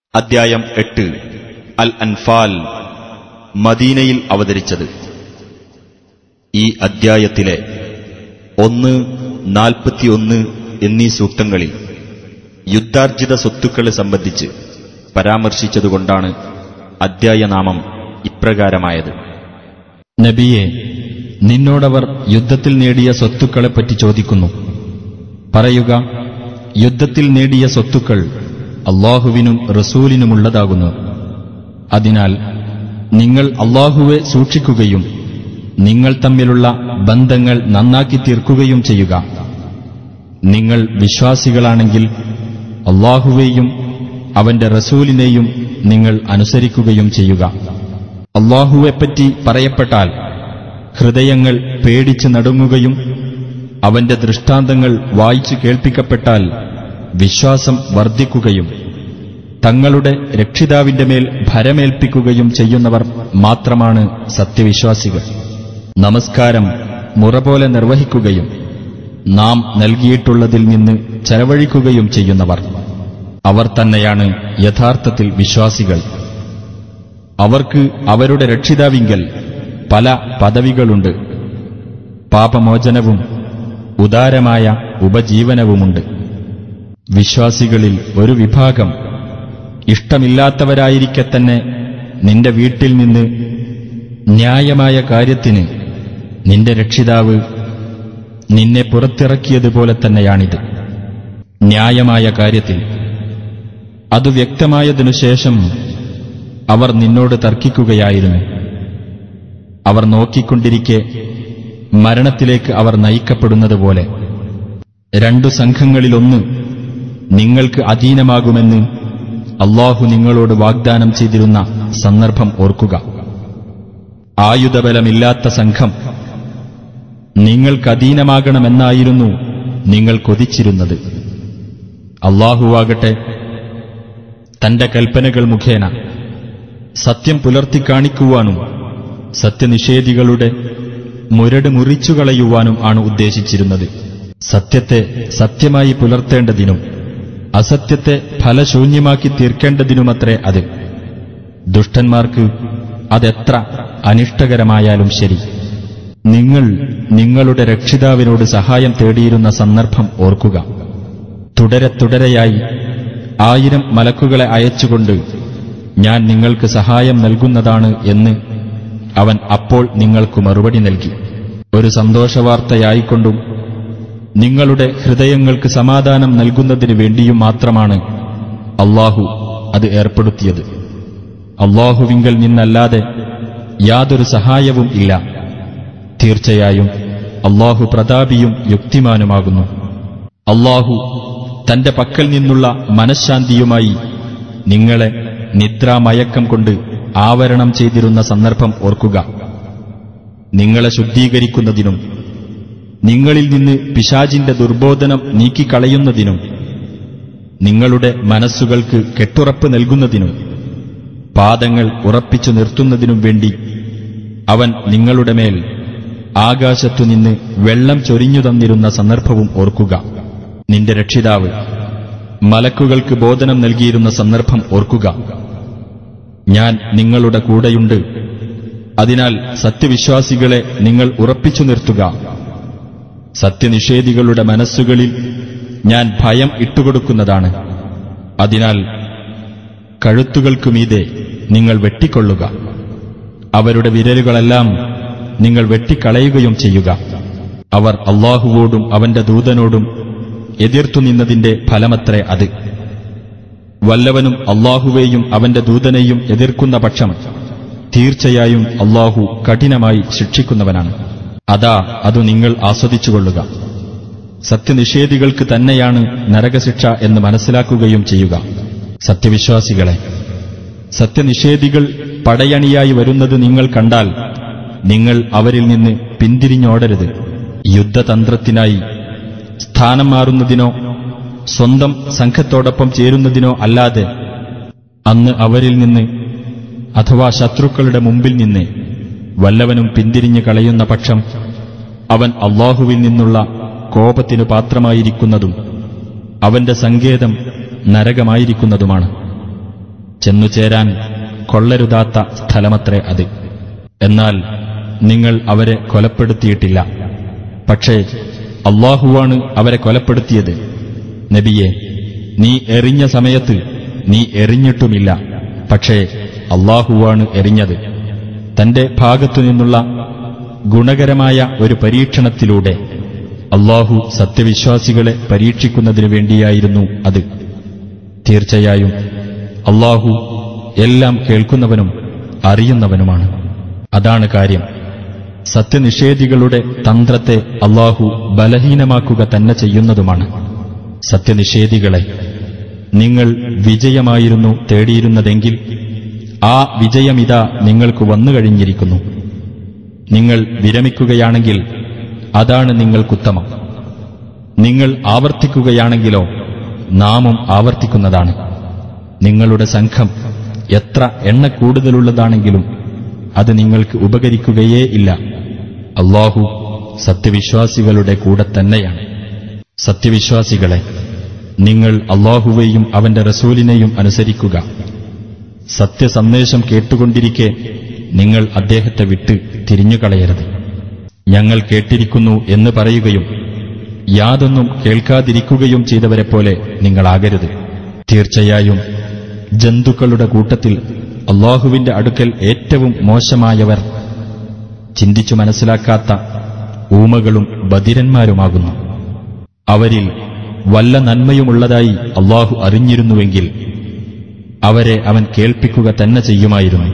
അദ്ധ്യായം എട്ട് അൽ അൻഫാൽ മദീനയിൽ അവതരിച്ചത് ഈ അദ്ധ്യായത്തിലെ ഒന്ന് നാൽപ്പത്തിയൊന്ന് എന്നീ സൂക്തങ്ങളിൽ യുദ്ധാർജിത സ്വത്തുക്കളെ സംബന്ധിച്ച് പരാമർശിച്ചതുകൊണ്ടാണ് അദ്ധ്യായനാമം ഇപ്രകാരമായത് നബിയെ നിന്നോടവർ യുദ്ധത്തിൽ നേടിയ സ്വത്തുക്കളെപ്പറ്റി ചോദിക്കുന്നു പറയുക യുദ്ധത്തിൽ നേടിയ സ്വത്തുക്കൾ അള്ളാഹുവിനും റസൂലിനുമുള്ളതാകുന്നു അതിനാൽ നിങ്ങൾ അള്ളാഹുവെ സൂക്ഷിക്കുകയും നിങ്ങൾ തമ്മിലുള്ള ബന്ധങ്ങൾ നന്നാക്കി തീർക്കുകയും ചെയ്യുക നിങ്ങൾ വിശ്വാസികളാണെങ്കിൽ അള്ളാഹുവേയും അവന്റെ റസൂലിനെയും നിങ്ങൾ അനുസരിക്കുകയും ചെയ്യുക അള്ളാഹുവെപ്പറ്റി പറയപ്പെട്ടാൽ ഹൃദയങ്ങൾ പേടിച്ച് നടുങ്ങുകയും അവന്റെ ദൃഷ്ടാന്തങ്ങൾ വായിച്ചു കേൾപ്പിക്കപ്പെട്ടാൽ വിശ്വാസം വർദ്ധിക്കുകയും തങ്ങളുടെ രക്ഷിതാവിന്റെ മേൽ ഭരമേൽപ്പിക്കുകയും ചെയ്യുന്നവർ മാത്രമാണ് സത്യവിശ്വാസികൾ നമസ്കാരം മുറ പോലെ നിർവഹിക്കുകയും നാം നൽകിയിട്ടുള്ളതിൽ നിന്ന് ചെലവഴിക്കുകയും ചെയ്യുന്നവർ അവർ തന്നെയാണ് യഥാർത്ഥത്തിൽ വിശ്വാസികൾ അവർക്ക് അവരുടെ രക്ഷിതാവിങ്കൽ പല പദവികളുണ്ട് പാപമോചനവും ഉദാരമായ ഉപജീവനവുമുണ്ട് വിശ്വാസികളിൽ ഒരു വിഭാഗം ഇഷ്ടമില്ലാത്തവരായിരിക്കെ തന്നെ നിന്റെ വീട്ടിൽ നിന്ന് ന്യായമായ കാര്യത്തിന് നിന്റെ രക്ഷിതാവ് നിന്നെ പുറത്തിറക്കിയതുപോലെ തന്നെയാണിത് ന്യായമായ കാര്യത്തിൽ അത് വ്യക്തമായതിനു ശേഷം അവർ നിന്നോട് തർക്കിക്കുകയായിരുന്നു അവർ നോക്കിക്കൊണ്ടിരിക്കെ മരണത്തിലേക്ക് അവർ നയിക്കപ്പെടുന്നതുപോലെ രണ്ടു സംഘങ്ങളിലൊന്ന് നിങ്ങൾക്ക് അധീനമാകുമെന്ന് അള്ളാഹു നിങ്ങളോട് വാഗ്ദാനം ചെയ്തിരുന്ന സന്ദർഭം ഓർക്കുക ആയുധബലമില്ലാത്ത സംഘം നിങ്ങൾക്കധീനമാകണമെന്നായിരുന്നു നിങ്ങൾ കൊതിച്ചിരുന്നത് അള്ളാഹുവാകട്ടെ തന്റെ കൽപ്പനകൾ മുഖേന സത്യം പുലർത്തിക്കാണിക്കുവാനും സത്യനിഷേധികളുടെ മുരട് മുറിച്ചുകളയുവാനും ആണ് ഉദ്ദേശിച്ചിരുന്നത് സത്യത്തെ സത്യമായി പുലർത്തേണ്ടതിനും അസത്യത്തെ ഫലശൂന്യമാക്കി തീർക്കേണ്ടതിനുമത്രേ അത് ദുഷ്ടന്മാർക്ക് അതെത്ര അനിഷ്ടകരമായാലും ശരി നിങ്ങൾ നിങ്ങളുടെ രക്ഷിതാവിനോട് സഹായം തേടിയിരുന്ന സന്ദർഭം ഓർക്കുക തുടരെ തുടരെയായി ആയിരം മലക്കുകളെ അയച്ചുകൊണ്ട് ഞാൻ നിങ്ങൾക്ക് സഹായം നൽകുന്നതാണ് എന്ന് അവൻ അപ്പോൾ നിങ്ങൾക്ക് മറുപടി നൽകി ഒരു സന്തോഷവാർത്തയായിക്കൊണ്ടും നിങ്ങളുടെ ഹൃദയങ്ങൾക്ക് സമാധാനം നൽകുന്നതിനു വേണ്ടിയും മാത്രമാണ് അള്ളാഹു അത് ഏർപ്പെടുത്തിയത് അള്ളാഹുവിങ്കൽ നിന്നല്ലാതെ യാതൊരു സഹായവും ഇല്ല തീർച്ചയായും അള്ളാഹു പ്രതാപിയും യുക്തിമാനുമാകുന്നു അള്ളാഹു തന്റെ പക്കൽ നിന്നുള്ള മനഃശാന്തിയുമായി നിങ്ങളെ നിദ്രാമയക്കം കൊണ്ട് ആവരണം ചെയ്തിരുന്ന സന്ദർഭം ഓർക്കുക നിങ്ങളെ ശുദ്ധീകരിക്കുന്നതിനും നിങ്ങളിൽ നിന്ന് പിശാചിന്റെ ദുർബോധനം നീക്കിക്കളയുന്നതിനും നിങ്ങളുടെ മനസ്സുകൾക്ക് കെട്ടുറപ്പ് നൽകുന്നതിനും പാദങ്ങൾ ഉറപ്പിച്ചു നിർത്തുന്നതിനും വേണ്ടി അവൻ നിങ്ങളുടെ മേൽ ആകാശത്തുനിന്ന് വെള്ളം ചൊരിഞ്ഞു തന്നിരുന്ന സന്ദർഭവും ഓർക്കുക നിന്റെ രക്ഷിതാവ് മലക്കുകൾക്ക് ബോധനം നൽകിയിരുന്ന സന്ദർഭം ഓർക്കുക ഞാൻ നിങ്ങളുടെ കൂടെയുണ്ട് അതിനാൽ സത്യവിശ്വാസികളെ നിങ്ങൾ ഉറപ്പിച്ചു നിർത്തുക സത്യനിഷേധികളുടെ മനസ്സുകളിൽ ഞാൻ ഭയം ഇട്ടുകൊടുക്കുന്നതാണ് അതിനാൽ കഴുത്തുകൾക്കുമീതെ നിങ്ങൾ വെട്ടിക്കൊള്ളുക അവരുടെ വിരലുകളെല്ലാം നിങ്ങൾ വെട്ടിക്കളയുകയും ചെയ്യുക അവർ അള്ളാഹുവോടും അവന്റെ ദൂതനോടും എതിർത്തു നിന്നതിന്റെ ഫലമത്രേ അത് വല്ലവനും അള്ളാഹുവേയും അവന്റെ ദൂതനെയും എതിർക്കുന്ന പക്ഷം തീർച്ചയായും അള്ളാഹു കഠിനമായി ശിക്ഷിക്കുന്നവനാണ് അതാ അതു നിങ്ങൾ ആസ്വദിച്ചുകൊള്ളുക സത്യനിഷേധികൾക്ക് തന്നെയാണ് നരകശിക്ഷ എന്ന് മനസ്സിലാക്കുകയും ചെയ്യുക സത്യവിശ്വാസികളെ സത്യനിഷേധികൾ പടയണിയായി വരുന്നത് നിങ്ങൾ കണ്ടാൽ നിങ്ങൾ അവരിൽ നിന്ന് പിന്തിരിഞ്ഞോടരുത് യുദ്ധതന്ത്രത്തിനായി സ്ഥാനം മാറുന്നതിനോ സ്വന്തം സംഘത്തോടൊപ്പം ചേരുന്നതിനോ അല്ലാതെ അന്ന് അവരിൽ നിന്ന് അഥവാ ശത്രുക്കളുടെ മുമ്പിൽ നിന്ന് വല്ലവനും പിന്തിരിഞ്ഞു കളയുന്ന പക്ഷം അവൻ അള്ളാഹുവിൽ നിന്നുള്ള കോപത്തിനു പാത്രമായിരിക്കുന്നതും അവന്റെ സങ്കേതം നരകമായിരിക്കുന്നതുമാണ് ചെന്നുചേരാൻ കൊള്ളരുതാത്ത സ്ഥലമത്രേ അത് എന്നാൽ നിങ്ങൾ അവരെ കൊലപ്പെടുത്തിയിട്ടില്ല പക്ഷേ അള്ളാഹുവാണ് അവരെ കൊലപ്പെടുത്തിയത് നബിയെ നീ എറിഞ്ഞ സമയത്ത് നീ എറിഞ്ഞിട്ടുമില്ല പക്ഷേ അള്ളാഹുവാണ് എറിഞ്ഞത് തന്റെ ഭാഗത്തുനിന്നുള്ള ഗുണകരമായ ഒരു പരീക്ഷണത്തിലൂടെ അള്ളാഹു സത്യവിശ്വാസികളെ പരീക്ഷിക്കുന്നതിനു വേണ്ടിയായിരുന്നു അത് തീർച്ചയായും അള്ളാഹു എല്ലാം കേൾക്കുന്നവനും അറിയുന്നവനുമാണ് അതാണ് കാര്യം സത്യനിഷേധികളുടെ തന്ത്രത്തെ അള്ളാഹു ബലഹീനമാക്കുക തന്നെ ചെയ്യുന്നതുമാണ് സത്യനിഷേധികളെ നിങ്ങൾ വിജയമായിരുന്നു തേടിയിരുന്നതെങ്കിൽ ആ വിജയമിതാ നിങ്ങൾക്ക് വന്നു കഴിഞ്ഞിരിക്കുന്നു നിങ്ങൾ വിരമിക്കുകയാണെങ്കിൽ അതാണ് നിങ്ങൾക്കുത്തമം നിങ്ങൾ ആവർത്തിക്കുകയാണെങ്കിലോ നാമും ആവർത്തിക്കുന്നതാണ് നിങ്ങളുടെ സംഘം എത്ര എണ്ണ കൂടുതലുള്ളതാണെങ്കിലും അത് നിങ്ങൾക്ക് ഉപകരിക്കുകയേ ഇല്ല അള്ളാഹു സത്യവിശ്വാസികളുടെ കൂടെ തന്നെയാണ് സത്യവിശ്വാസികളെ നിങ്ങൾ അള്ളാഹുവേയും അവന്റെ റസൂലിനെയും അനുസരിക്കുക സത്യസന്ദേശം കേട്ടുകൊണ്ടിരിക്കെ നിങ്ങൾ അദ്ദേഹത്തെ വിട്ട് തിരിഞ്ഞുകളയരുത് ഞങ്ങൾ കേട്ടിരിക്കുന്നു എന്ന് പറയുകയും യാതൊന്നും കേൾക്കാതിരിക്കുകയും ചെയ്തവരെപ്പോലെ നിങ്ങളാകരുത് തീർച്ചയായും ജന്തുക്കളുടെ കൂട്ടത്തിൽ അള്ളാഹുവിന്റെ അടുക്കൽ ഏറ്റവും മോശമായവർ ചിന്തിച്ചു മനസ്സിലാക്കാത്ത ഊമകളും ബധിരന്മാരുമാകുന്നു അവരിൽ വല്ല നന്മയുമുള്ളതായി അള്ളാഹു അറിഞ്ഞിരുന്നുവെങ്കിൽ അവരെ അവൻ കേൾപ്പിക്കുക തന്നെ ചെയ്യുമായിരുന്നു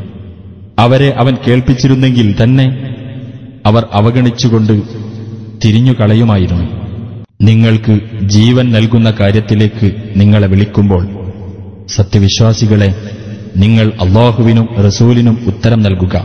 അവരെ അവൻ കേൾപ്പിച്ചിരുന്നെങ്കിൽ തന്നെ അവർ അവഗണിച്ചുകൊണ്ട് തിരിഞ്ഞുകളയുമായിരുന്നു നിങ്ങൾക്ക് ജീവൻ നൽകുന്ന കാര്യത്തിലേക്ക് നിങ്ങളെ വിളിക്കുമ്പോൾ സത്യവിശ്വാസികളെ നിങ്ങൾ അള്ളാഹുവിനും റസൂലിനും ഉത്തരം നൽകുക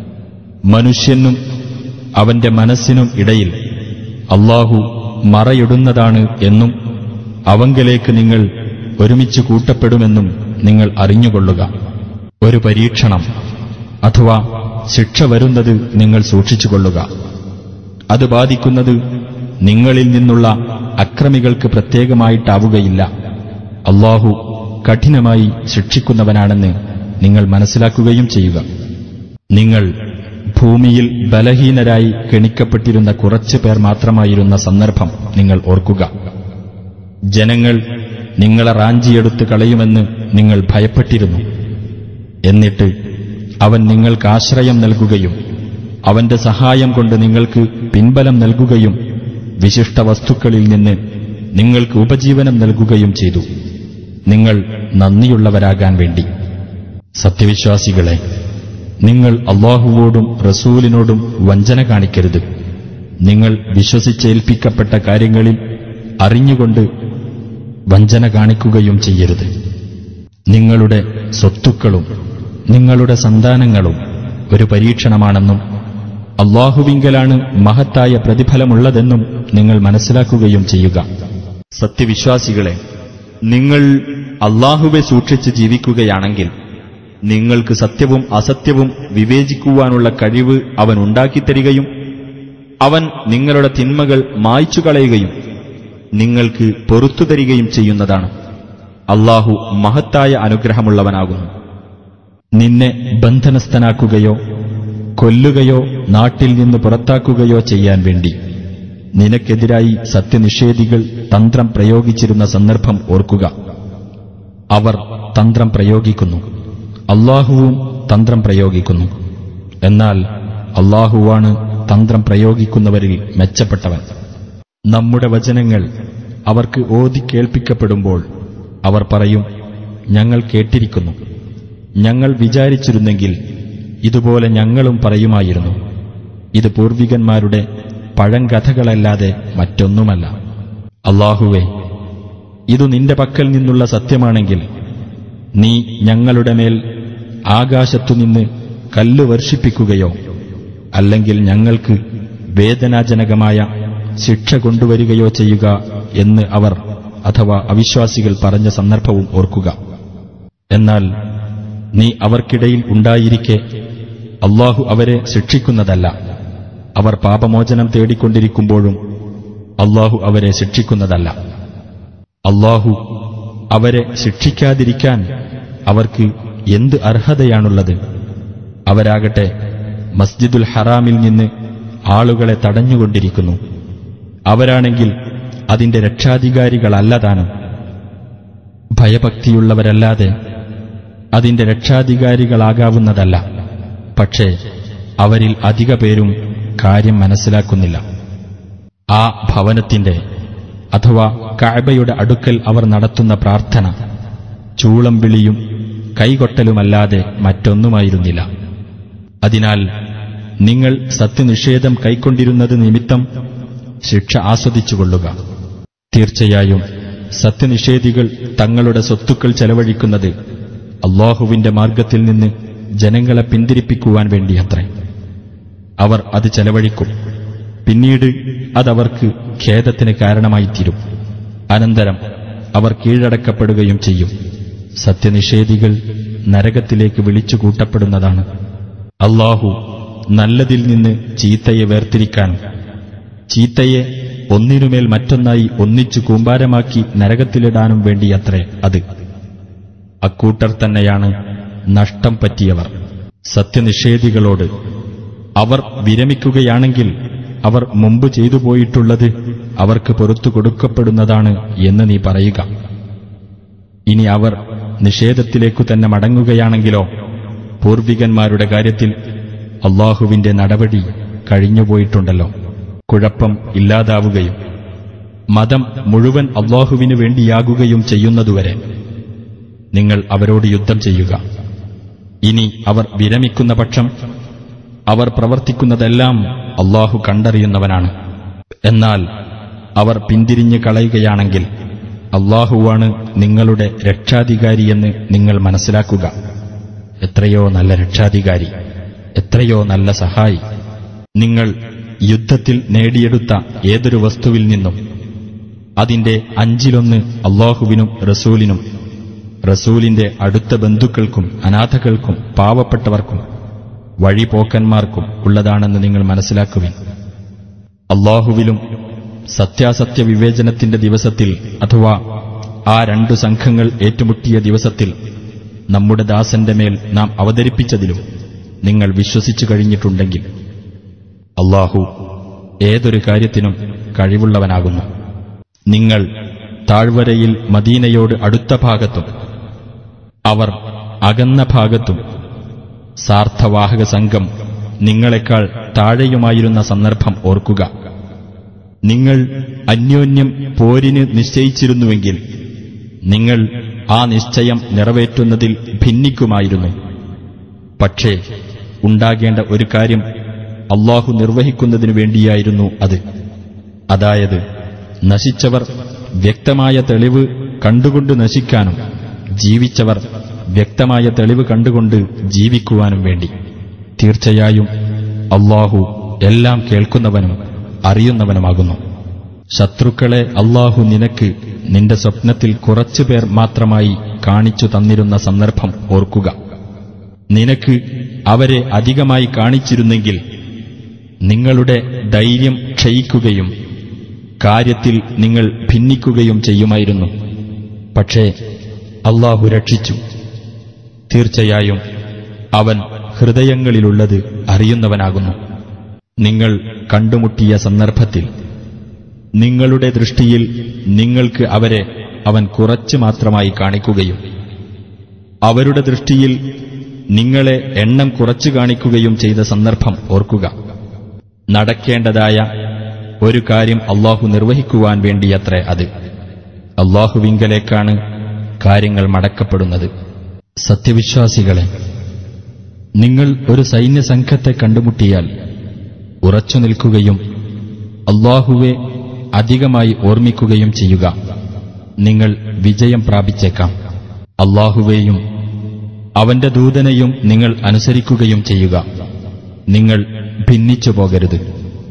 മനുഷ്യനും അവന്റെ മനസ്സിനും ഇടയിൽ അള്ളാഹു മറയിടുന്നതാണ് എന്നും അവങ്കലേക്ക് നിങ്ങൾ ഒരുമിച്ച് കൂട്ടപ്പെടുമെന്നും നിങ്ങൾ അറിഞ്ഞുകൊള്ളുക ഒരു പരീക്ഷണം അഥവാ ശിക്ഷ വരുന്നത് നിങ്ങൾ സൂക്ഷിച്ചുകൊള്ളുക അത് ബാധിക്കുന്നത് നിങ്ങളിൽ നിന്നുള്ള അക്രമികൾക്ക് പ്രത്യേകമായിട്ടാവുകയില്ല അള്ളാഹു കഠിനമായി ശിക്ഷിക്കുന്നവനാണെന്ന് നിങ്ങൾ മനസ്സിലാക്കുകയും ചെയ്യുക നിങ്ങൾ ഭൂമിയിൽ ബലഹീനരായി കെണിക്കപ്പെട്ടിരുന്ന കുറച്ചു പേർ മാത്രമായിരുന്ന സന്ദർഭം നിങ്ങൾ ഓർക്കുക ജനങ്ങൾ നിങ്ങളെ റാഞ്ചിയെടുത്ത് കളയുമെന്ന് നിങ്ങൾ ഭയപ്പെട്ടിരുന്നു എന്നിട്ട് അവൻ നിങ്ങൾക്ക് ആശ്രയം നൽകുകയും അവന്റെ സഹായം കൊണ്ട് നിങ്ങൾക്ക് പിൻബലം നൽകുകയും വിശിഷ്ട വസ്തുക്കളിൽ നിന്ന് നിങ്ങൾക്ക് ഉപജീവനം നൽകുകയും ചെയ്തു നിങ്ങൾ നന്ദിയുള്ളവരാകാൻ വേണ്ടി സത്യവിശ്വാസികളെ നിങ്ങൾ അള്ളാഹുവോടും റസൂലിനോടും വഞ്ചന കാണിക്കരുത് നിങ്ങൾ വിശ്വസിച്ചേൽപ്പിക്കപ്പെട്ട കാര്യങ്ങളിൽ അറിഞ്ഞുകൊണ്ട് വഞ്ചന കാണിക്കുകയും ചെയ്യരുത് നിങ്ങളുടെ സ്വത്തുക്കളും നിങ്ങളുടെ സന്താനങ്ങളും ഒരു പരീക്ഷണമാണെന്നും അള്ളാഹുവിങ്കലാണ് മഹത്തായ പ്രതിഫലമുള്ളതെന്നും നിങ്ങൾ മനസ്സിലാക്കുകയും ചെയ്യുക സത്യവിശ്വാസികളെ നിങ്ങൾ അള്ളാഹുവെ സൂക്ഷിച്ച് ജീവിക്കുകയാണെങ്കിൽ നിങ്ങൾക്ക് സത്യവും അസത്യവും വിവേചിക്കുവാനുള്ള കഴിവ് അവൻ ഉണ്ടാക്കിത്തരികയും അവൻ നിങ്ങളുടെ തിന്മകൾ മായ്ച്ചു കളയുകയും നിങ്ങൾക്ക് പൊറത്തു തരികയും ചെയ്യുന്നതാണ് അള്ളാഹു മഹത്തായ അനുഗ്രഹമുള്ളവനാകുന്നു നിന്നെ ബന്ധനസ്ഥനാക്കുകയോ കൊല്ലുകയോ നാട്ടിൽ നിന്ന് പുറത്താക്കുകയോ ചെയ്യാൻ വേണ്ടി നിനക്കെതിരായി സത്യനിഷേധികൾ തന്ത്രം പ്രയോഗിച്ചിരുന്ന സന്ദർഭം ഓർക്കുക അവർ തന്ത്രം പ്രയോഗിക്കുന്നു അള്ളാഹുവും തന്ത്രം പ്രയോഗിക്കുന്നു എന്നാൽ അള്ളാഹുവാണ് തന്ത്രം പ്രയോഗിക്കുന്നവരിൽ മെച്ചപ്പെട്ടവൻ നമ്മുടെ വചനങ്ങൾ അവർക്ക് ഓതി കേൾപ്പിക്കപ്പെടുമ്പോൾ അവർ പറയും ഞങ്ങൾ കേട്ടിരിക്കുന്നു ഞങ്ങൾ വിചാരിച്ചിരുന്നെങ്കിൽ ഇതുപോലെ ഞങ്ങളും പറയുമായിരുന്നു ഇത് പൂർവികന്മാരുടെ പഴങ്കഥകളല്ലാതെ മറ്റൊന്നുമല്ല അള്ളാഹുവേ ഇതു നിന്റെ പക്കൽ നിന്നുള്ള സത്യമാണെങ്കിൽ നീ ഞങ്ങളുടെ മേൽ ആകാശത്തുനിന്ന് കല്ല് വർഷിപ്പിക്കുകയോ അല്ലെങ്കിൽ ഞങ്ങൾക്ക് വേദനാജനകമായ ശിക്ഷ കൊണ്ടുവരികയോ ചെയ്യുക എന്ന് അവർ അഥവാ അവിശ്വാസികൾ പറഞ്ഞ സന്ദർഭവും ഓർക്കുക എന്നാൽ നീ അവർക്കിടയിൽ ഉണ്ടായിരിക്കെ അള്ളാഹു അവരെ ശിക്ഷിക്കുന്നതല്ല അവർ പാപമോചനം തേടിക്കൊണ്ടിരിക്കുമ്പോഴും അള്ളാഹു അവരെ ശിക്ഷിക്കുന്നതല്ല അള്ളാഹു അവരെ ശിക്ഷിക്കാതിരിക്കാൻ അവർക്ക് എന്ത് അർഹതയാണുള്ളത് അവരാകട്ടെ മസ്ജിദുൽ ഹറാമിൽ നിന്ന് ആളുകളെ തടഞ്ഞുകൊണ്ടിരിക്കുന്നു അവരാണെങ്കിൽ അതിന്റെ രക്ഷാധികാരികളല്ലതാനും ഭയഭക്തിയുള്ളവരല്ലാതെ അതിന്റെ രക്ഷാധികാരികളാകാവുന്നതല്ല പക്ഷേ അവരിൽ അധിക പേരും കാര്യം മനസ്സിലാക്കുന്നില്ല ആ ഭവനത്തിന്റെ അഥവാ കാബയുടെ അടുക്കൽ അവർ നടത്തുന്ന പ്രാർത്ഥന ചൂളം വിളിയും കൈകൊട്ടലുമല്ലാതെ മറ്റൊന്നുമായിരുന്നില്ല അതിനാൽ നിങ്ങൾ സത്യനിഷേധം കൈക്കൊണ്ടിരുന്നത് നിമിത്തം ശിക്ഷ ആസ്വദിച്ചുകൊള്ളുക തീർച്ചയായും സത്യനിഷേധികൾ തങ്ങളുടെ സ്വത്തുക്കൾ ചെലവഴിക്കുന്നത് അള്ളാഹുവിന്റെ മാർഗത്തിൽ നിന്ന് ജനങ്ങളെ പിന്തിരിപ്പിക്കുവാൻ വേണ്ടിയത്രേ അവർ അത് ചെലവഴിക്കും പിന്നീട് അതവർക്ക് ഖേദത്തിന് കാരണമായിത്തീരും അനന്തരം അവർ കീഴടക്കപ്പെടുകയും ചെയ്യും സത്യനിഷേധികൾ നരകത്തിലേക്ക് വിളിച്ചു കൂട്ടപ്പെടുന്നതാണ് അള്ളാഹു നല്ലതിൽ നിന്ന് ചീത്തയെ വേർതിരിക്കാനും ചീത്തയെ ഒന്നിനുമേൽ മറ്റൊന്നായി ഒന്നിച്ചു കൂമ്പാരമാക്കി നരകത്തിലിടാനും വേണ്ടിയത്രേ അത് അക്കൂട്ടർ തന്നെയാണ് നഷ്ടം പറ്റിയവർ സത്യനിഷേധികളോട് അവർ വിരമിക്കുകയാണെങ്കിൽ അവർ മുമ്പ് ചെയ്തു പോയിട്ടുള്ളത് അവർക്ക് പൊറത്തു കൊടുക്കപ്പെടുന്നതാണ് എന്ന് നീ പറയുക ഇനി അവർ നിഷേധത്തിലേക്കു തന്നെ മടങ്ങുകയാണെങ്കിലോ പൂർവികന്മാരുടെ കാര്യത്തിൽ അള്ളാഹുവിന്റെ നടപടി കഴിഞ്ഞുപോയിട്ടുണ്ടല്ലോ കുഴപ്പം ഇല്ലാതാവുകയും മതം മുഴുവൻ അള്ളാഹുവിനു വേണ്ടിയാകുകയും ചെയ്യുന്നതുവരെ നിങ്ങൾ അവരോട് യുദ്ധം ചെയ്യുക ഇനി അവർ വിരമിക്കുന്ന പക്ഷം അവർ പ്രവർത്തിക്കുന്നതെല്ലാം അള്ളാഹു കണ്ടറിയുന്നവനാണ് എന്നാൽ അവർ പിന്തിരിഞ്ഞു കളയുകയാണെങ്കിൽ അള്ളാഹുവാണ് നിങ്ങളുടെ രക്ഷാധികാരിയെന്ന് നിങ്ങൾ മനസ്സിലാക്കുക എത്രയോ നല്ല രക്ഷാധികാരി എത്രയോ നല്ല സഹായി നിങ്ങൾ യുദ്ധത്തിൽ നേടിയെടുത്ത ഏതൊരു വസ്തുവിൽ നിന്നും അതിന്റെ അഞ്ചിലൊന്ന് അള്ളാഹുവിനും റസൂലിനും റസൂലിന്റെ അടുത്ത ബന്ധുക്കൾക്കും അനാഥകൾക്കും പാവപ്പെട്ടവർക്കും വഴിപോക്കന്മാർക്കും ഉള്ളതാണെന്ന് നിങ്ങൾ മനസ്സിലാക്കുവിൻ അള്ളാഹുവിലും സത്യാസത്യ വിവേചനത്തിന്റെ ദിവസത്തിൽ അഥവാ ആ രണ്ടു സംഘങ്ങൾ ഏറ്റുമുട്ടിയ ദിവസത്തിൽ നമ്മുടെ ദാസന്റെ മേൽ നാം അവതരിപ്പിച്ചതിലും നിങ്ങൾ വിശ്വസിച്ചു കഴിഞ്ഞിട്ടുണ്ടെങ്കിൽ അള്ളാഹു ഏതൊരു കാര്യത്തിനും കഴിവുള്ളവനാകുന്നു നിങ്ങൾ താഴ്വരയിൽ മദീനയോട് അടുത്ത ഭാഗത്തും അവർ അകന്ന ഭാഗത്തും സാർത്ഥവാഹക സംഘം നിങ്ങളെക്കാൾ താഴെയുമായിരുന്ന സന്ദർഭം ഓർക്കുക നിങ്ങൾ അന്യോന്യം പോരിന് നിശ്ചയിച്ചിരുന്നുവെങ്കിൽ നിങ്ങൾ ആ നിശ്ചയം നിറവേറ്റുന്നതിൽ ഭിന്നിക്കുമായിരുന്നു പക്ഷേ ഉണ്ടാകേണ്ട ഒരു കാര്യം അള്ളാഹു നിർവഹിക്കുന്നതിനു വേണ്ടിയായിരുന്നു അത് അതായത് നശിച്ചവർ വ്യക്തമായ തെളിവ് കണ്ടുകൊണ്ട് നശിക്കാനും ജീവിച്ചവർ വ്യക്തമായ തെളിവ് കണ്ടുകൊണ്ട് ജീവിക്കുവാനും വേണ്ടി തീർച്ചയായും അള്ളാഹു എല്ലാം കേൾക്കുന്നവനും അറിയുന്നവനുമാകുന്നു ശത്രുക്കളെ അള്ളാഹു നിനക്ക് നിന്റെ സ്വപ്നത്തിൽ കുറച്ചുപേർ മാത്രമായി കാണിച്ചു തന്നിരുന്ന സന്ദർഭം ഓർക്കുക നിനക്ക് അവരെ അധികമായി കാണിച്ചിരുന്നെങ്കിൽ നിങ്ങളുടെ ധൈര്യം ക്ഷയിക്കുകയും കാര്യത്തിൽ നിങ്ങൾ ഭിന്നിക്കുകയും ചെയ്യുമായിരുന്നു പക്ഷേ അള്ളാഹു രക്ഷിച്ചു തീർച്ചയായും അവൻ ഹൃദയങ്ങളിലുള്ളത് അറിയുന്നവനാകുന്നു നിങ്ങൾ കണ്ടുമുട്ടിയ സന്ദർഭത്തിൽ നിങ്ങളുടെ ദൃഷ്ടിയിൽ നിങ്ങൾക്ക് അവരെ അവൻ കുറച്ചു മാത്രമായി കാണിക്കുകയും അവരുടെ ദൃഷ്ടിയിൽ നിങ്ങളെ എണ്ണം കുറച്ചു കാണിക്കുകയും ചെയ്ത സന്ദർഭം ഓർക്കുക നടക്കേണ്ടതായ ഒരു കാര്യം അള്ളാഹു നിർവഹിക്കുവാൻ വേണ്ടിയത്രേ അത് അള്ളാഹുവിങ്കലേക്കാണ് കാര്യങ്ങൾ മടക്കപ്പെടുന്നത് സത്യവിശ്വാസികളെ നിങ്ങൾ ഒരു സൈന്യസംഘത്തെ കണ്ടുമുട്ടിയാൽ ഉറച്ചു നിൽക്കുകയും അള്ളാഹുവെ അധികമായി ഓർമ്മിക്കുകയും ചെയ്യുക നിങ്ങൾ വിജയം പ്രാപിച്ചേക്കാം അള്ളാഹുവേയും അവന്റെ ദൂതനെയും നിങ്ങൾ അനുസരിക്കുകയും ചെയ്യുക നിങ്ങൾ ഭിന്നിച്ചു പോകരുത്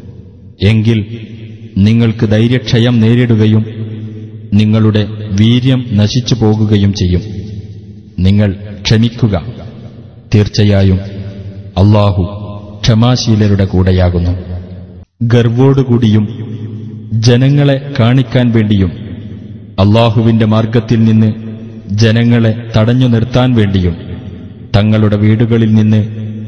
എങ്കിൽ നിങ്ങൾക്ക് ധൈര്യക്ഷയം നേരിടുകയും നിങ്ങളുടെ വീര്യം നശിച്ചു പോകുകയും ചെയ്യും നിങ്ങൾ ക്ഷമിക്കുക തീർച്ചയായും അള്ളാഹു ക്ഷമാശീലരുടെ കൂടെയാകുന്നു ഗർവോടുകൂടിയും ജനങ്ങളെ കാണിക്കാൻ വേണ്ടിയും അള്ളാഹുവിന്റെ മാർഗത്തിൽ നിന്ന് ജനങ്ങളെ തടഞ്ഞു നിർത്താൻ വേണ്ടിയും തങ്ങളുടെ വീടുകളിൽ നിന്ന്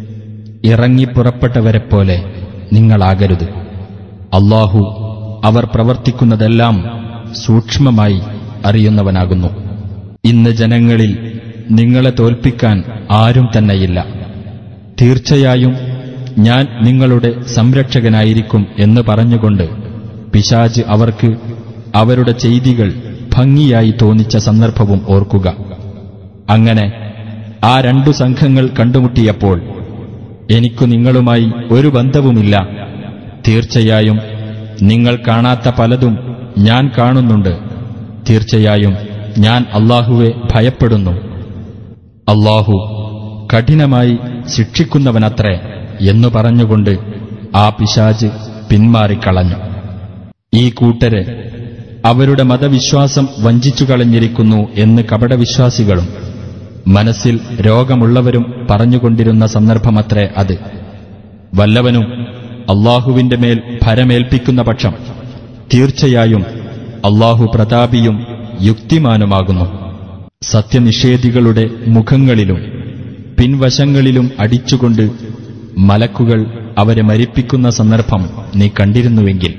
ഇറങ്ങിപ്പുറപ്പെട്ടവരെപ്പോലെ നിങ്ങളാകരുത് അള്ളാഹു അവർ പ്രവർത്തിക്കുന്നതെല്ലാം സൂക്ഷ്മമായി അറിയുന്നവനാകുന്നു ഇന്ന് ജനങ്ങളിൽ നിങ്ങളെ തോൽപ്പിക്കാൻ ആരും തന്നെയില്ല തീർച്ചയായും ഞാൻ നിങ്ങളുടെ സംരക്ഷകനായിരിക്കും എന്ന് പറഞ്ഞുകൊണ്ട് പിശാജ് അവർക്ക് അവരുടെ ചെയ്തികൾ ഭംഗിയായി തോന്നിച്ച സന്ദർഭവും ഓർക്കുക അങ്ങനെ ആ രണ്ടു സംഘങ്ങൾ കണ്ടുമുട്ടിയപ്പോൾ എനിക്കു നിങ്ങളുമായി ഒരു ബന്ധവുമില്ല തീർച്ചയായും നിങ്ങൾ കാണാത്ത പലതും ഞാൻ കാണുന്നുണ്ട് തീർച്ചയായും ഞാൻ അള്ളാഹുവെ ഭയപ്പെടുന്നു അള്ളാഹു കഠിനമായി ശിക്ഷിക്കുന്നവനത്രേ എന്നു പറഞ്ഞുകൊണ്ട് ആ പിശാജ് പിന്മാറിക്കളഞ്ഞു ഈ കൂട്ടര് അവരുടെ മതവിശ്വാസം വഞ്ചിച്ചു കളഞ്ഞിരിക്കുന്നു എന്ന് കപടവിശ്വാസികളും മനസ്സിൽ രോഗമുള്ളവരും പറഞ്ഞുകൊണ്ടിരുന്ന സന്ദർഭമത്രേ അത് വല്ലവനും അള്ളാഹുവിന്റെ മേൽ ഭരമേൽപ്പിക്കുന്ന പക്ഷം തീർച്ചയായും അള്ളാഹു പ്രതാപിയും യുക്തിമാനുമാകുന്നു സത്യനിഷേധികളുടെ മുഖങ്ങളിലും പിൻവശങ്ങളിലും അടിച്ചുകൊണ്ട് മലക്കുകൾ അവരെ മരിപ്പിക്കുന്ന സന്ദർഭം നീ കണ്ടിരുന്നുവെങ്കിൽ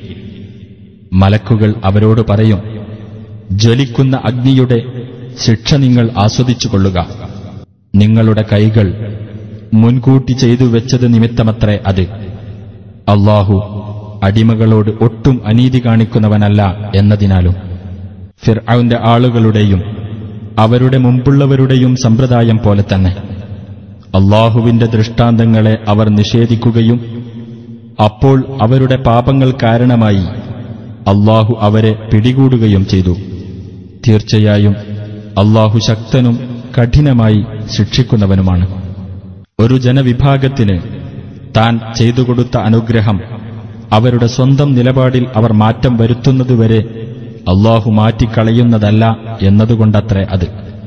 മലക്കുകൾ അവരോട് പറയും ജ്വലിക്കുന്ന അഗ്നിയുടെ ശിക്ഷ നിങ്ങൾ ആസ്വദിച്ചുകൊള്ളുക നിങ്ങളുടെ കൈകൾ മുൻകൂട്ടി ചെയ്തു വെച്ചത് നിമിത്തമത്രേ അത് അള്ളാഹു അടിമകളോട് ഒട്ടും അനീതി കാണിക്കുന്നവനല്ല എന്നതിനാലും ഫിർഔന്റെ ആളുകളുടെയും അവരുടെ മുമ്പുള്ളവരുടെയും സമ്പ്രദായം പോലെ തന്നെ അള്ളാഹുവിന്റെ ദൃഷ്ടാന്തങ്ങളെ അവർ നിഷേധിക്കുകയും അപ്പോൾ അവരുടെ പാപങ്ങൾ കാരണമായി അള്ളാഹു അവരെ പിടികൂടുകയും ചെയ്തു തീർച്ചയായും അള്ളാഹു ശക്തനും കഠിനമായി ശിക്ഷിക്കുന്നവനുമാണ് ഒരു ജനവിഭാഗത്തിന് താൻ ചെയ്തു കൊടുത്ത അനുഗ്രഹം അവരുടെ സ്വന്തം നിലപാടിൽ അവർ മാറ്റം വരുത്തുന്നതുവരെ അള്ളാഹു മാറ്റിക്കളയുന്നതല്ല എന്നതുകൊണ്ടത്രേ അത്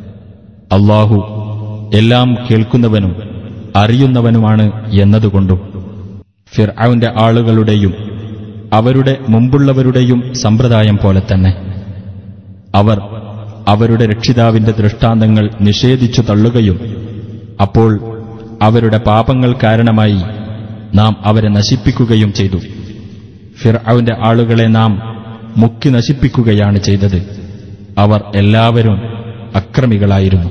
അള്ളാഹു എല്ലാം കേൾക്കുന്നവനും അറിയുന്നവനുമാണ് എന്നതുകൊണ്ടും ഫിർഔന്റെ ആളുകളുടെയും അവരുടെ മുമ്പുള്ളവരുടെയും സമ്പ്രദായം പോലെ തന്നെ അവർ അവരുടെ രക്ഷിതാവിന്റെ ദൃഷ്ടാന്തങ്ങൾ നിഷേധിച്ചു തള്ളുകയും അപ്പോൾ അവരുടെ പാപങ്ങൾ കാരണമായി നാം അവരെ നശിപ്പിക്കുകയും ചെയ്തു ഫിർഔന്റെ ആളുകളെ നാം മുക്കി നശിപ്പിക്കുകയാണ് ചെയ്തത് അവർ എല്ലാവരും അക്രമികളായിരുന്നു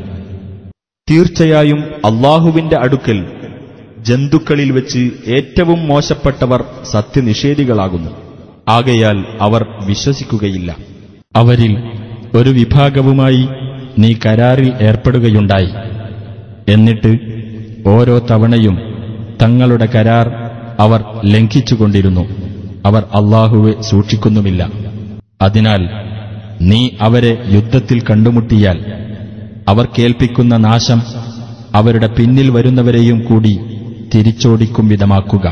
തീർച്ചയായും അള്ളാഹുവിന്റെ അടുക്കൽ ജന്തുക്കളിൽ വെച്ച് ഏറ്റവും മോശപ്പെട്ടവർ സത്യനിഷേധികളാകുന്നു ആകയാൽ അവർ വിശ്വസിക്കുകയില്ല അവരിൽ ഒരു വിഭാഗവുമായി നീ കരാറിൽ ഏർപ്പെടുകയുണ്ടായി എന്നിട്ട് ഓരോ തവണയും തങ്ങളുടെ കരാർ അവർ ലംഘിച്ചുകൊണ്ടിരുന്നു അവർ അള്ളാഹുവെ സൂക്ഷിക്കുന്നുമില്ല അതിനാൽ നീ അവരെ യുദ്ധത്തിൽ കണ്ടുമുട്ടിയാൽ അവർ കേൾപ്പിക്കുന്ന നാശം അവരുടെ പിന്നിൽ വരുന്നവരെയും കൂടി തിരിച്ചോടിക്കും വിധമാക്കുക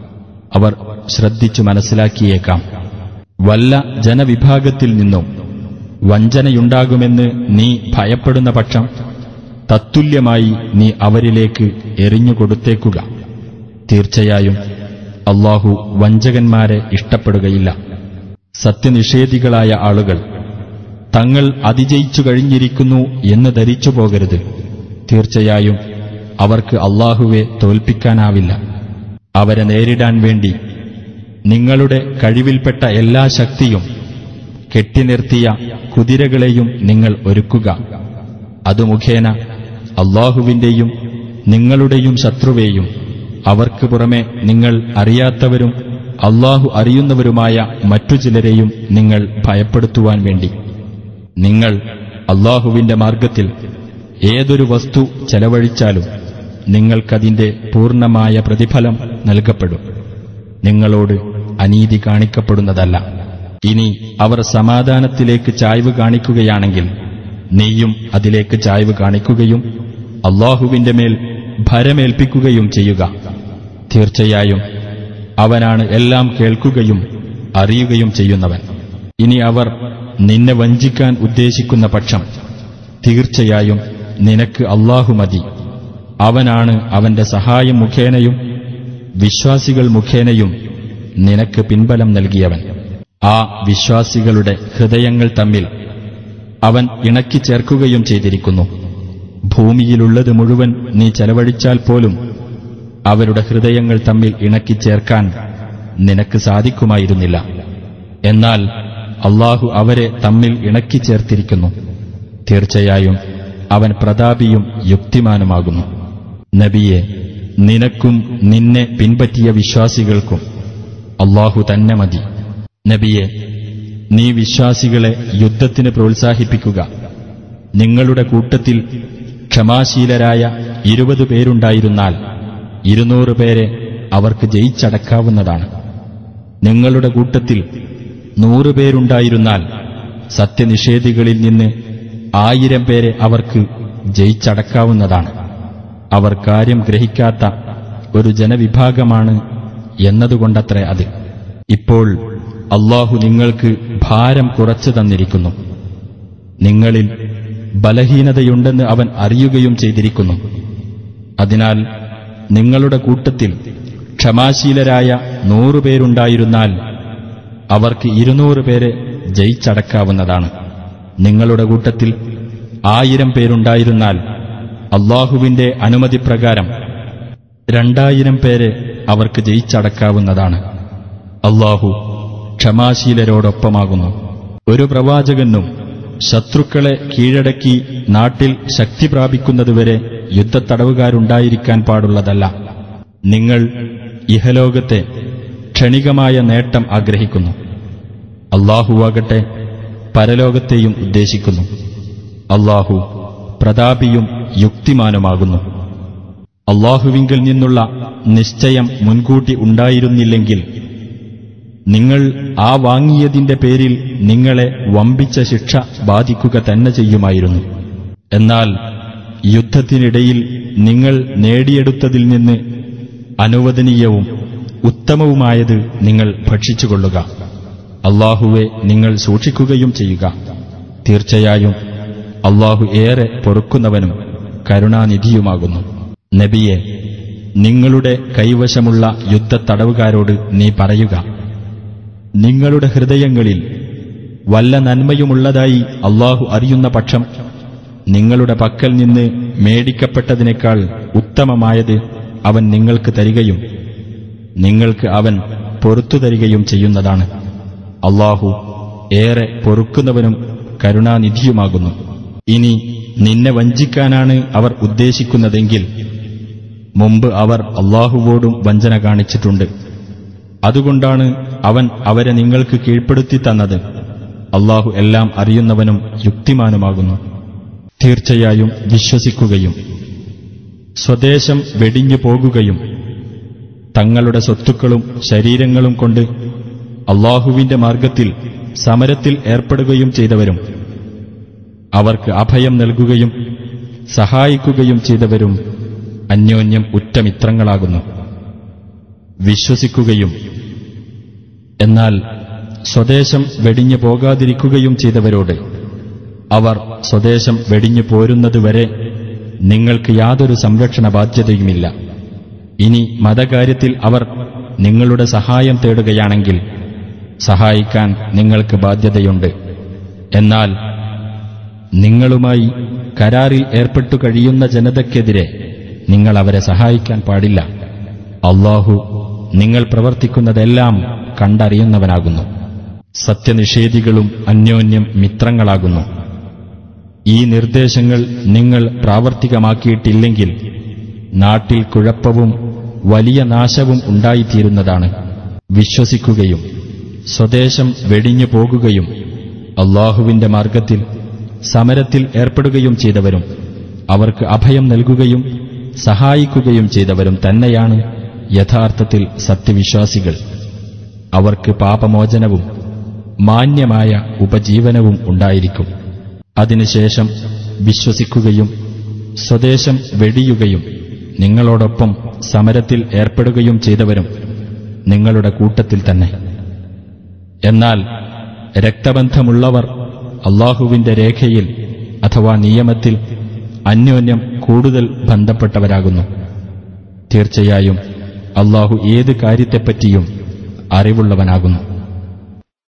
അവർ ശ്രദ്ധിച്ചു മനസ്സിലാക്കിയേക്കാം വല്ല ജനവിഭാഗത്തിൽ നിന്നും വഞ്ചനയുണ്ടാകുമെന്ന് നീ ഭയപ്പെടുന്ന പക്ഷം തത്തുല്യമായി നീ അവരിലേക്ക് എറിഞ്ഞുകൊടുത്തേക്കുക തീർച്ചയായും അള്ളാഹു വഞ്ചകന്മാരെ ഇഷ്ടപ്പെടുകയില്ല സത്യനിഷേധികളായ ആളുകൾ തങ്ങൾ അതിജയിച്ചു കഴിഞ്ഞിരിക്കുന്നു എന്ന് ധരിച്ചു പോകരുത് തീർച്ചയായും അവർക്ക് അള്ളാഹുവെ തോൽപ്പിക്കാനാവില്ല അവരെ നേരിടാൻ വേണ്ടി നിങ്ങളുടെ കഴിവിൽപ്പെട്ട എല്ലാ ശക്തിയും കെട്ടിനിർത്തിയ കുതിരകളെയും നിങ്ങൾ ഒരുക്കുക അതു മുഖേന അള്ളാഹുവിന്റെയും നിങ്ങളുടെയും ശത്രുവേയും അവർക്ക് പുറമെ നിങ്ങൾ അറിയാത്തവരും അള്ളാഹു അറിയുന്നവരുമായ മറ്റു ചിലരെയും നിങ്ങൾ ഭയപ്പെടുത്തുവാൻ വേണ്ടി നിങ്ങൾ അള്ളാഹുവിന്റെ മാർഗത്തിൽ ഏതൊരു വസ്തു ചെലവഴിച്ചാലും നിങ്ങൾക്കതിന്റെ പൂർണ്ണമായ പ്രതിഫലം നൽകപ്പെടും നിങ്ങളോട് അനീതി കാണിക്കപ്പെടുന്നതല്ല ഇനി അവർ സമാധാനത്തിലേക്ക് ചായ്വ് കാണിക്കുകയാണെങ്കിൽ നീയും അതിലേക്ക് ചായ്വ് കാണിക്കുകയും അള്ളാഹുവിന്റെ മേൽ ഭരമേൽപ്പിക്കുകയും ചെയ്യുക തീർച്ചയായും അവനാണ് എല്ലാം കേൾക്കുകയും അറിയുകയും ചെയ്യുന്നവൻ ഇനി അവർ നിന്നെ വഞ്ചിക്കാൻ ഉദ്ദേശിക്കുന്ന പക്ഷം തീർച്ചയായും നിനക്ക് അള്ളാഹു മതി അവനാണ് അവന്റെ സഹായം മുഖേനയും വിശ്വാസികൾ മുഖേനയും നിനക്ക് പിൻബലം നൽകിയവൻ ആ വിശ്വാസികളുടെ ഹൃദയങ്ങൾ തമ്മിൽ അവൻ ഇണക്കി ചേർക്കുകയും ചെയ്തിരിക്കുന്നു ഭൂമിയിലുള്ളത് മുഴുവൻ നീ ചെലവഴിച്ചാൽ പോലും അവരുടെ ഹൃദയങ്ങൾ തമ്മിൽ ഇണക്കി ചേർക്കാൻ നിനക്ക് സാധിക്കുമായിരുന്നില്ല എന്നാൽ അള്ളാഹു അവരെ തമ്മിൽ ഇണക്കി ചേർത്തിരിക്കുന്നു തീർച്ചയായും അവൻ പ്രതാപിയും യുക്തിമാനുമാകുന്നു നബിയെ നിനക്കും നിന്നെ പിൻപറ്റിയ വിശ്വാസികൾക്കും അള്ളാഹു തന്നെ മതി നബിയെ നീ വിശ്വാസികളെ യുദ്ധത്തിന് പ്രോത്സാഹിപ്പിക്കുക നിങ്ങളുടെ കൂട്ടത്തിൽ ക്ഷമാശീലരായ ഇരുപത് പേരുണ്ടായിരുന്നാൽ ഇരുന്നൂറ് പേരെ അവർക്ക് ജയിച്ചടക്കാവുന്നതാണ് നിങ്ങളുടെ കൂട്ടത്തിൽ നൂറുപേരുണ്ടായിരുന്നാൽ സത്യനിഷേധികളിൽ നിന്ന് ആയിരം പേരെ അവർക്ക് ജയിച്ചടക്കാവുന്നതാണ് അവർ കാര്യം ഗ്രഹിക്കാത്ത ഒരു ജനവിഭാഗമാണ് എന്നതുകൊണ്ടത്രേ അത് ഇപ്പോൾ അള്ളാഹു നിങ്ങൾക്ക് ഭാരം കുറച്ചു തന്നിരിക്കുന്നു നിങ്ങളിൽ ബലഹീനതയുണ്ടെന്ന് അവൻ അറിയുകയും ചെയ്തിരിക്കുന്നു അതിനാൽ നിങ്ങളുടെ കൂട്ടത്തിൽ ക്ഷമാശീലരായ നൂറുപേരുണ്ടായിരുന്നാൽ അവർക്ക് ഇരുന്നൂറ് പേരെ ജയിച്ചടക്കാവുന്നതാണ് നിങ്ങളുടെ കൂട്ടത്തിൽ ആയിരം പേരുണ്ടായിരുന്നാൽ അള്ളാഹുവിന്റെ അനുമതിപ്രകാരം രണ്ടായിരം പേരെ അവർക്ക് ജയിച്ചടക്കാവുന്നതാണ് അള്ളാഹു ക്ഷമാശീലരോടൊപ്പമാകുന്നു ഒരു പ്രവാചകനും ശത്രുക്കളെ കീഴടക്കി നാട്ടിൽ ശക്തി പ്രാപിക്കുന്നതുവരെ യുദ്ധത്തടവുകാരുണ്ടായിരിക്കാൻ പാടുള്ളതല്ല നിങ്ങൾ ഇഹലോകത്തെ ക്ഷണികമായ നേട്ടം ആഗ്രഹിക്കുന്നു അള്ളാഹുവാകട്ടെ പരലോകത്തെയും ഉദ്ദേശിക്കുന്നു അള്ളാഹു പ്രതാപിയും യുക്തിമാനുമാകുന്നു അള്ളാഹുവിങ്കിൽ നിന്നുള്ള നിശ്ചയം മുൻകൂട്ടി ഉണ്ടായിരുന്നില്ലെങ്കിൽ നിങ്ങൾ ആ വാങ്ങിയതിന്റെ പേരിൽ നിങ്ങളെ വമ്പിച്ച ശിക്ഷ ബാധിക്കുക തന്നെ ചെയ്യുമായിരുന്നു എന്നാൽ യുദ്ധത്തിനിടയിൽ നിങ്ങൾ നേടിയെടുത്തതിൽ നിന്ന് അനുവദനീയവും ഉത്തമവുമായത് നിങ്ങൾ ഭക്ഷിച്ചുകൊള്ളുക അള്ളാഹുവെ നിങ്ങൾ സൂക്ഷിക്കുകയും ചെയ്യുക തീർച്ചയായും അള്ളാഹു ഏറെ പൊറുക്കുന്നവനും കരുണാനിധിയുമാകുന്നു നബിയെ നിങ്ങളുടെ കൈവശമുള്ള യുദ്ധത്തടവുകാരോട് നീ പറയുക നിങ്ങളുടെ ഹൃദയങ്ങളിൽ വല്ല നന്മയുമുള്ളതായി അള്ളാഹു അറിയുന്ന പക്ഷം നിങ്ങളുടെ പക്കൽ നിന്ന് മേടിക്കപ്പെട്ടതിനേക്കാൾ ഉത്തമമായത് അവൻ നിങ്ങൾക്ക് തരികയും നിങ്ങൾക്ക് അവൻ പൊറത്തു തരികയും ചെയ്യുന്നതാണ് അള്ളാഹു ഏറെ പൊറുക്കുന്നവനും കരുണാനിധിയുമാകുന്നു ഇനി നിന്നെ വഞ്ചിക്കാനാണ് അവർ ഉദ്ദേശിക്കുന്നതെങ്കിൽ മുമ്പ് അവർ അള്ളാഹുവോടും വഞ്ചന കാണിച്ചിട്ടുണ്ട് അതുകൊണ്ടാണ് അവൻ അവരെ നിങ്ങൾക്ക് കീഴ്പ്പെടുത്തി തന്നത് അള്ളാഹു എല്ലാം അറിയുന്നവനും യുക്തിമാനുമാകുന്നു തീർച്ചയായും വിശ്വസിക്കുകയും സ്വദേശം വെടിഞ്ഞു പോകുകയും തങ്ങളുടെ സ്വത്തുക്കളും ശരീരങ്ങളും കൊണ്ട് അള്ളാഹുവിന്റെ മാർഗത്തിൽ സമരത്തിൽ ഏർപ്പെടുകയും ചെയ്തവരും അവർക്ക് അഭയം നൽകുകയും സഹായിക്കുകയും ചെയ്തവരും അന്യോന്യം ഉറ്റമിത്രങ്ങളാകുന്നു വിശ്വസിക്കുകയും എന്നാൽ സ്വദേശം വെടിഞ്ഞു പോകാതിരിക്കുകയും ചെയ്തവരോട് അവർ സ്വദേശം വെടിഞ്ഞു പോരുന്നതുവരെ നിങ്ങൾക്ക് യാതൊരു സംരക്ഷണ ബാധ്യതയുമില്ല ഇനി മതകാര്യത്തിൽ അവർ നിങ്ങളുടെ സഹായം തേടുകയാണെങ്കിൽ സഹായിക്കാൻ നിങ്ങൾക്ക് ബാധ്യതയുണ്ട് എന്നാൽ നിങ്ങളുമായി കരാറിൽ ഏർപ്പെട്ടു കഴിയുന്ന ജനതയ്ക്കെതിരെ നിങ്ങൾ അവരെ സഹായിക്കാൻ പാടില്ല അള്ളാഹു നിങ്ങൾ പ്രവർത്തിക്കുന്നതെല്ലാം കണ്ടറിയുന്നവനാകുന്നു സത്യനിഷേധികളും അന്യോന്യം മിത്രങ്ങളാകുന്നു ഈ നിർദ്ദേശങ്ങൾ നിങ്ങൾ പ്രാവർത്തികമാക്കിയിട്ടില്ലെങ്കിൽ നാട്ടിൽ കുഴപ്പവും വലിയ നാശവും ഉണ്ടായിത്തീരുന്നതാണ് വിശ്വസിക്കുകയും സ്വദേശം വെടിഞ്ഞു പോകുകയും അള്ളാഹുവിന്റെ മാർഗത്തിൽ സമരത്തിൽ ഏർപ്പെടുകയും ചെയ്തവരും അവർക്ക് അഭയം നൽകുകയും സഹായിക്കുകയും ചെയ്തവരും തന്നെയാണ് യഥാർത്ഥത്തിൽ സത്യവിശ്വാസികൾ അവർക്ക് പാപമോചനവും മാന്യമായ ഉപജീവനവും ഉണ്ടായിരിക്കും അതിനുശേഷം വിശ്വസിക്കുകയും സ്വദേശം വെടിയുകയും നിങ്ങളോടൊപ്പം സമരത്തിൽ ഏർപ്പെടുകയും ചെയ്തവരും നിങ്ങളുടെ കൂട്ടത്തിൽ തന്നെ എന്നാൽ രക്തബന്ധമുള്ളവർ അള്ളാഹുവിന്റെ രേഖയിൽ അഥവാ നിയമത്തിൽ അന്യോന്യം കൂടുതൽ ബന്ധപ്പെട്ടവരാകുന്നു തീർച്ചയായും അള്ളാഹു ഏത് കാര്യത്തെപ്പറ്റിയും അറിവുള്ളവനാകുന്നു